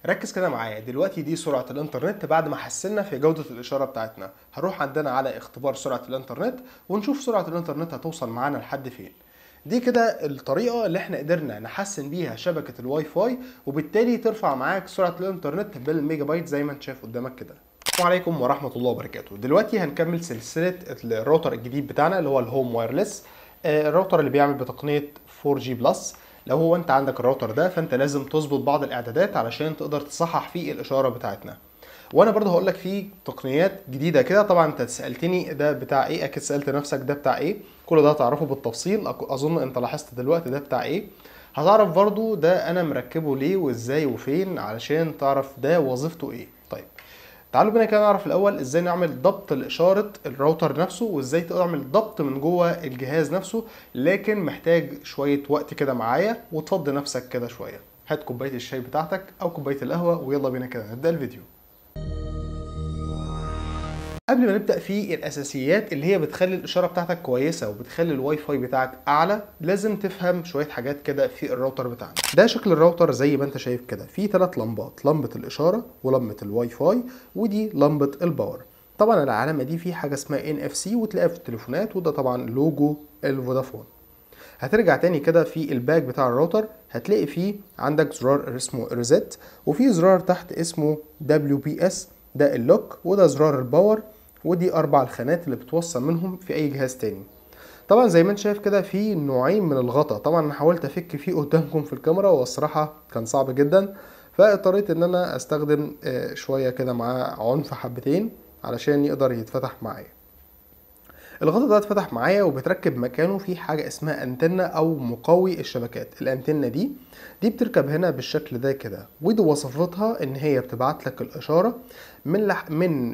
ركز كده معايا دلوقتي دي سرعة الانترنت بعد ما حسنا في جودة الإشارة بتاعتنا هروح عندنا على اختبار سرعة الانترنت ونشوف سرعة الانترنت هتوصل معانا لحد فين دي كده الطريقة اللي احنا قدرنا نحسن بيها شبكة الواي فاي وبالتالي ترفع معاك سرعة الانترنت بالميجا بايت زي ما انت شايف قدامك كده السلام عليكم ورحمة الله وبركاته دلوقتي هنكمل سلسلة الراوتر الجديد بتاعنا اللي هو الهوم وايرلس الراوتر اللي بيعمل بتقنية 4G بلس لو هو انت عندك الراوتر ده فانت لازم تظبط بعض الاعدادات علشان تقدر تصحح فيه الاشاره بتاعتنا وانا برضه هقول لك في تقنيات جديده كده طبعا انت سالتني ده بتاع ايه اكيد سالت نفسك ده بتاع ايه كل ده هتعرفه بالتفصيل اظن انت لاحظت دلوقتي ده بتاع ايه هتعرف برضه ده انا مركبه ليه وازاي وفين علشان تعرف ده وظيفته ايه طيب تعالوا بينا كده نعرف الاول ازاي نعمل ضبط لاشاره الراوتر نفسه وازاي تعمل ضبط من جوه الجهاز نفسه لكن محتاج شويه وقت كده معايا وتفضي نفسك كده شويه هات كوبايه الشاي بتاعتك او كوبايه القهوه ويلا بينا كده نبدا الفيديو قبل ما نبدا في الاساسيات اللي هي بتخلي الاشاره بتاعتك كويسه وبتخلي الواي فاي بتاعك اعلى لازم تفهم شويه حاجات كده في الراوتر بتاعنا ده شكل الراوتر زي ما انت شايف كده فيه ثلاث لمبات لمبه الاشاره ولمبه الواي فاي ودي لمبه الباور طبعا العلامه دي في حاجه اسمها ان اف سي وتلاقيها في التليفونات وده طبعا لوجو الفودافون هترجع تاني كده في الباك بتاع الراوتر هتلاقي فيه عندك زرار اسمه ريزيت وفي زرار تحت اسمه دبليو بي اس ده اللوك وده زرار الباور ودي اربع الخانات اللي بتوصل منهم في اي جهاز تاني طبعا زي ما انت شايف كده في نوعين من الغطا طبعا انا حاولت افك فيه قدامكم في الكاميرا والصراحه كان صعب جدا فاضطريت ان انا استخدم شويه كده معاه عنف حبتين علشان يقدر يتفتح معايا الغطا ده اتفتح معايا وبتركب مكانه في حاجة اسمها انتنة او مقوي الشبكات الانتنة دي دي بتركب هنا بالشكل ده كده ودي وظيفتها ان هي بتبعت لك الاشارة من لح من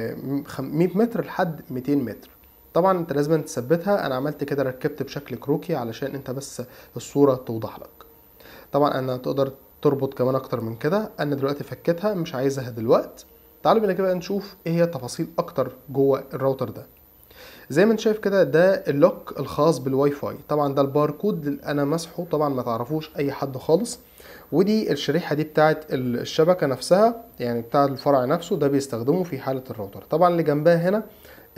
100 متر لحد 200 متر طبعا انت لازم تثبتها انا عملت كده ركبت بشكل كروكي علشان انت بس الصورة توضح لك طبعا انا تقدر تربط كمان اكتر من كده انا دلوقتي فكيتها مش عايزها دلوقتي تعالوا بينا كده نشوف ايه هي التفاصيل اكتر جوه الراوتر ده زي ما انت شايف كده ده اللوك الخاص بالواي فاي طبعا ده الباركود اللي انا مسحه طبعا ما تعرفوش اي حد خالص ودي الشريحه دي بتاعت الشبكه نفسها يعني بتاع الفرع نفسه ده بيستخدمه في حاله الراوتر طبعا اللي جنبها هنا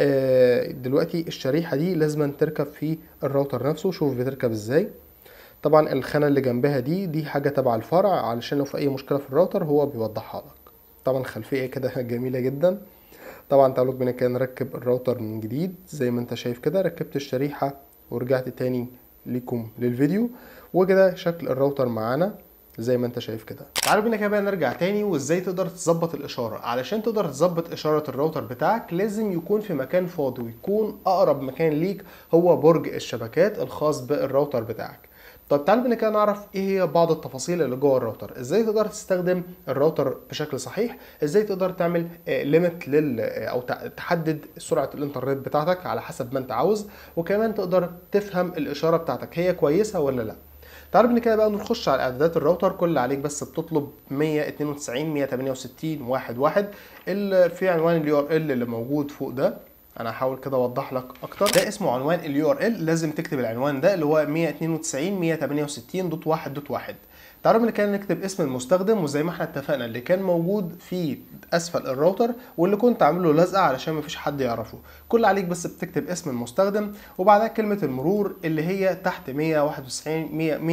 دلوقتي الشريحه دي لازم تركب في الراوتر نفسه شوف بتركب ازاي طبعا الخانه اللي جنبها دي دي حاجه تبع الفرع علشان لو في اي مشكله في الراوتر هو بيوضحها لك طبعا خلفيه كده جميله جدا طبعا تعالوا بينا كده نركب الراوتر من جديد زي ما انت شايف كده ركبت الشريحة ورجعت تاني ليكم للفيديو وكده شكل الراوتر معانا زي ما انت شايف كده تعالوا بينا كده بقى نرجع تاني وازاي تقدر تظبط الاشاره علشان تقدر تظبط اشاره الراوتر بتاعك لازم يكون في مكان فاضي ويكون اقرب مكان ليك هو برج الشبكات الخاص بالراوتر بتاعك طب تعالوا بينا كده نعرف ايه هي بعض التفاصيل اللي جوه الراوتر ازاي تقدر تستخدم الراوتر بشكل صحيح ازاي تقدر تعمل ليميت لل او تحدد سرعه الانترنت بتاعتك على حسب ما انت عاوز وكمان تقدر تفهم الاشاره بتاعتك هي كويسه ولا لا تعالوا بينا كده بقى نخش على اعدادات الراوتر كل اللي عليك بس بتطلب 192 168 واحد واحد اللي في عنوان اليو ار ال اللي موجود فوق ده انا هحاول كده اوضح لك اكتر ده اسمه عنوان اليو ار ال لازم تكتب العنوان ده اللي هو 192 168.1.1 تعالوا من كان نكتب اسم المستخدم وزي ما احنا اتفقنا اللي كان موجود في اسفل الراوتر واللي كنت عامله لزقه علشان مفيش حد يعرفه كل عليك بس بتكتب اسم المستخدم وبعدها كلمه المرور اللي هي تحت 191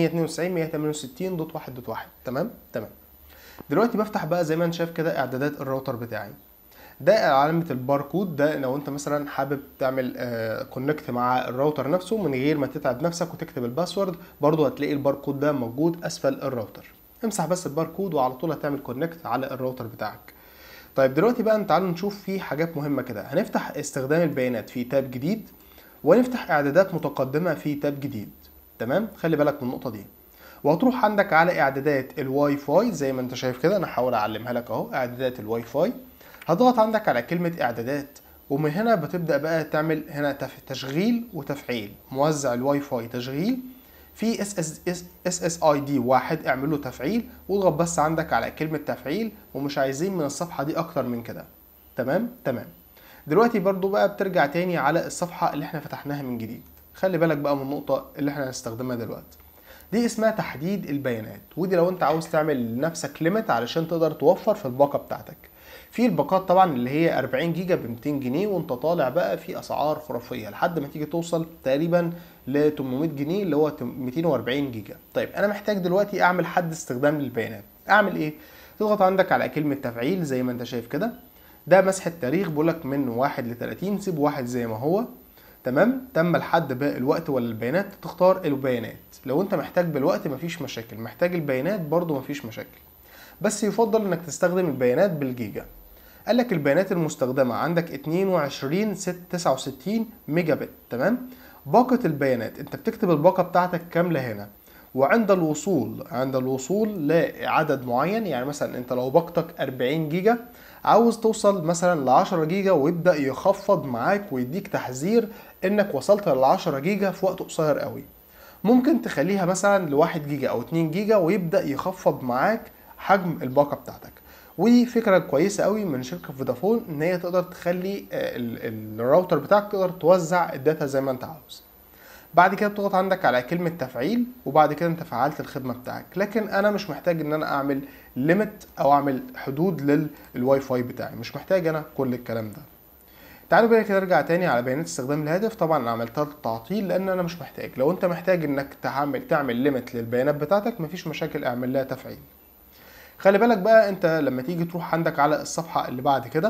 192 168.1.1 تمام تمام دلوقتي بفتح بقى زي ما انت شايف كده اعدادات الراوتر بتاعي ده علامة الباركود ده لو انت مثلا حابب تعمل كونكت مع الراوتر نفسه من غير ما تتعب نفسك وتكتب الباسورد برضو هتلاقي الباركود ده موجود اسفل الراوتر امسح بس الباركود وعلى طول هتعمل كونكت على الراوتر بتاعك طيب دلوقتي بقى تعالوا نشوف في حاجات مهمة كده هنفتح استخدام البيانات في تاب جديد ونفتح اعدادات متقدمة في تاب جديد تمام خلي بالك من النقطة دي وهتروح عندك على اعدادات الواي فاي زي ما انت شايف كده انا هحاول اعلمها لك اهو اعدادات الواي فاي هتضغط عندك على كلمة اعدادات ومن هنا بتبدأ بقى تعمل هنا تشغيل وتفعيل موزع الواي فاي تشغيل في اس اس اس اس اس اي دي واحد اعمل له تفعيل واضغط بس عندك على كلمة تفعيل ومش عايزين من الصفحة دي اكتر من كده تمام تمام دلوقتي برضو بقى بترجع تاني على الصفحة اللي احنا فتحناها من جديد خلي بالك بقى من النقطة اللي احنا هنستخدمها دلوقتي دي اسمها تحديد البيانات ودي لو انت عاوز تعمل لنفسك ليميت علشان تقدر توفر في الباقه بتاعتك في الباقات طبعا اللي هي 40 جيجا ب 200 جنيه وانت طالع بقى في اسعار خرافيه لحد ما تيجي توصل تقريبا ل 800 جنيه اللي هو 240 جيجا طيب انا محتاج دلوقتي اعمل حد استخدام للبيانات اعمل ايه تضغط عندك على كلمه تفعيل زي ما انت شايف كده ده مسح التاريخ بيقولك من 1 ل 30 سيب واحد زي ما هو تمام تم الحد بالوقت ولا البيانات تختار البيانات لو انت محتاج بالوقت مفيش مشاكل محتاج البيانات برضو مفيش مشاكل بس يفضل انك تستخدم البيانات بالجيجا قال لك البيانات المستخدمة عندك 22 69 ميجا بت تمام باقة البيانات انت بتكتب الباقة بتاعتك كاملة هنا وعند الوصول عند الوصول لعدد معين يعني مثلا انت لو باقتك 40 جيجا عاوز توصل مثلا ل 10 جيجا ويبدا يخفض معاك ويديك تحذير انك وصلت لل 10 جيجا في وقت قصير قوي ممكن تخليها مثلا ل 1 جيجا او 2 جيجا ويبدا يخفض معاك حجم الباقه بتاعتك ودي فكره كويسه قوي من شركه فودافون ان هي تقدر تخلي الراوتر بتاعك تقدر توزع الداتا زي ما انت عاوز بعد كده بتضغط عندك على كلمة تفعيل وبعد كده انت فعلت الخدمة بتاعك لكن انا مش محتاج ان انا اعمل ليميت او اعمل حدود للواي فاي بتاعي مش محتاج انا كل الكلام ده تعالوا بقى كده نرجع تاني على بيانات استخدام الهاتف طبعا انا عملتها تعطيل لان انا مش محتاج لو انت محتاج انك تعمل تعمل ليميت للبيانات بتاعتك مفيش مشاكل اعمل لها تفعيل خلي بالك بقى انت لما تيجي تروح عندك على الصفحة اللي بعد كده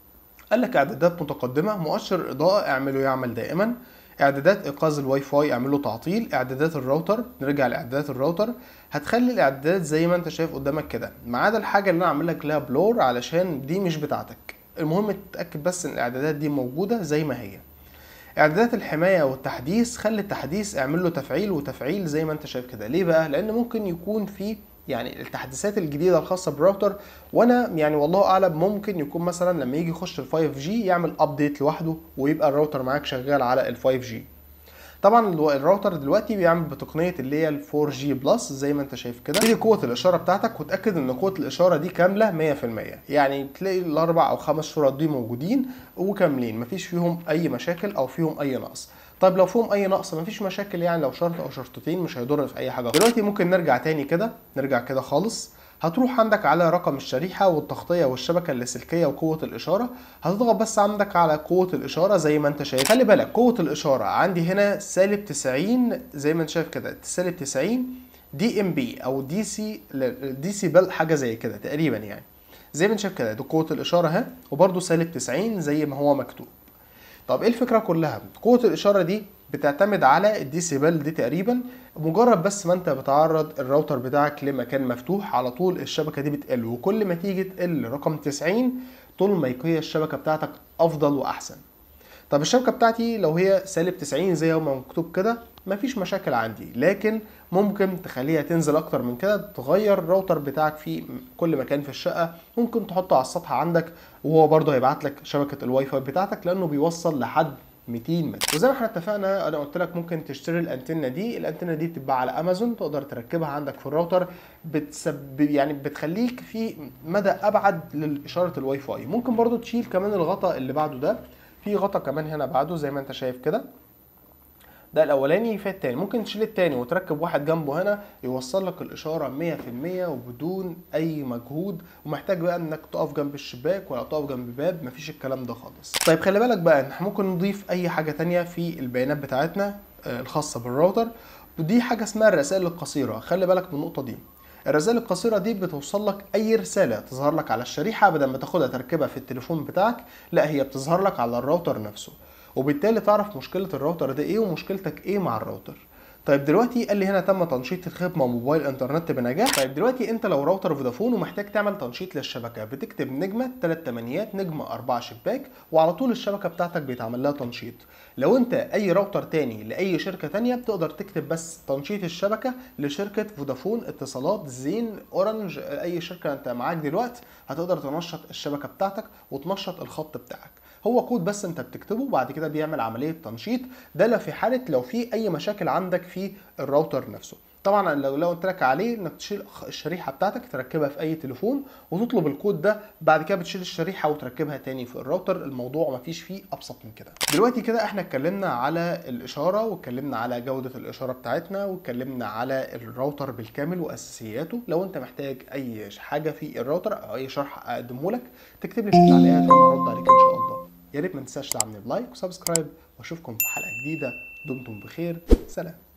قال لك اعدادات متقدمة مؤشر اضاءة اعمله يعمل دائما اعدادات ايقاظ الواي فاي اعمله تعطيل اعدادات الراوتر نرجع لاعدادات الراوتر هتخلي الاعدادات زي ما انت شايف قدامك كده ما عدا الحاجه اللي انا عامل لك لها بلور علشان دي مش بتاعتك المهم تتاكد بس ان الاعدادات دي موجوده زي ما هي اعدادات الحمايه والتحديث خلي التحديث اعمل له تفعيل وتفعيل زي ما انت شايف كده ليه بقى لان ممكن يكون في يعني التحديثات الجديده الخاصه بالراوتر وانا يعني والله اعلم ممكن يكون مثلا لما يجي يخش ال 5 جي يعمل ابديت لوحده ويبقى الراوتر معاك شغال على ال 5 جي طبعا الراوتر دلوقتي بيعمل بتقنيه اللي هي ال 4 جي بلس زي ما انت شايف كده دي قوه الاشاره بتاعتك وتاكد ان قوه الاشاره دي كامله 100% يعني تلاقي الاربع او خمس شرط دي موجودين وكاملين مفيش فيهم اي مشاكل او فيهم اي نقص طيب لو فيهم اي نقص مفيش مشاكل يعني لو شرط او شرطتين مش هيضر في اي حاجه دلوقتي ممكن نرجع تاني كده نرجع كده خالص هتروح عندك على رقم الشريحة والتغطية والشبكة اللاسلكية وقوة الإشارة هتضغط بس عندك على قوة الإشارة زي ما أنت شايف خلي بالك قوة الإشارة عندي هنا سالب 90 زي ما أنت شايف كده سالب 90 دي ام بي أو دي سي دي سي بل حاجة زي كده تقريبا يعني زي ما أنت شايف كده دي قوة الإشارة اهي وبرده سالب 90 زي ما هو مكتوب طب ايه الفكره كلها قوه الاشاره دي بتعتمد على الديسيبل دي تقريبا مجرد بس ما انت بتعرض الراوتر بتاعك لمكان مفتوح على طول الشبكه دي بتقل وكل ما تيجي تقل رقم 90 طول ما هي الشبكه بتاعتك افضل واحسن طب الشبكه بتاعتي لو هي سالب 90 زي ما مكتوب كده مفيش مشاكل عندي لكن ممكن تخليها تنزل اكتر من كده تغير الراوتر بتاعك في كل مكان في الشقه ممكن تحطه على السطح عندك وهو برضه هيبعت لك شبكه الواي فاي بتاعتك لانه بيوصل لحد 200 متر وزي ما احنا اتفقنا انا قلت لك ممكن تشتري الانتنه دي الانتنه دي بتتباع على امازون تقدر تركبها عندك في الراوتر بتسبب يعني بتخليك في مدى ابعد لاشاره الواي فاي ممكن برضو تشيل كمان الغطاء اللي بعده ده في غطا كمان هنا بعده زي ما انت شايف كده ده الاولاني في التاني ممكن تشيل التاني وتركب واحد جنبه هنا يوصل لك الاشاره 100% وبدون اي مجهود ومحتاج بقى انك تقف جنب الشباك ولا تقف جنب باب مفيش الكلام ده خالص طيب خلي بالك بقى احنا ممكن نضيف اي حاجه تانية في البيانات بتاعتنا آه، الخاصه بالراوتر ودي حاجه اسمها الرسائل القصيره خلي بالك من النقطه دي الرسائل القصيرة دي بتوصل لك أي رسالة تظهر لك على الشريحة بدل ما تاخدها تركبها في التليفون بتاعك لا هي بتظهر لك على الراوتر نفسه وبالتالي تعرف مشكله الراوتر ده ايه ومشكلتك ايه مع الراوتر طيب دلوقتي قال لي هنا تم تنشيط الخدمه موبايل انترنت بنجاح طيب دلوقتي انت لو راوتر فودافون ومحتاج تعمل تنشيط للشبكه بتكتب نجمه 3 تمانيات نجمه 4 شباك وعلى طول الشبكه بتاعتك بيتعمل لها تنشيط لو انت اي راوتر تاني لاي شركه تانية بتقدر تكتب بس تنشيط الشبكه لشركه فودافون اتصالات زين اورنج اي شركه انت معاك دلوقتي هتقدر تنشط الشبكه بتاعتك وتنشط الخط بتاعك هو كود بس انت بتكتبه وبعد كده بيعمل عمليه تنشيط ده لو في حاله لو في اي مشاكل عندك في الراوتر نفسه طبعا لو لو قلت لك عليه انك تشيل الشريحه بتاعتك تركبها في اي تليفون وتطلب الكود ده بعد كده بتشيل الشريحه وتركبها تاني في الراوتر الموضوع مفيش فيه ابسط من كده دلوقتي كده احنا اتكلمنا على الاشاره واتكلمنا على جوده الاشاره بتاعتنا واتكلمنا على الراوتر بالكامل واساسياته لو انت محتاج اي حاجه في الراوتر او اي شرح اقدمه لك تكتب لي في التعليقات وانا هرد عليك ان شاء الله يا ريت ما تنساش تدعمني بلايك وسبسكرايب واشوفكم في حلقه جديده دمتم بخير سلام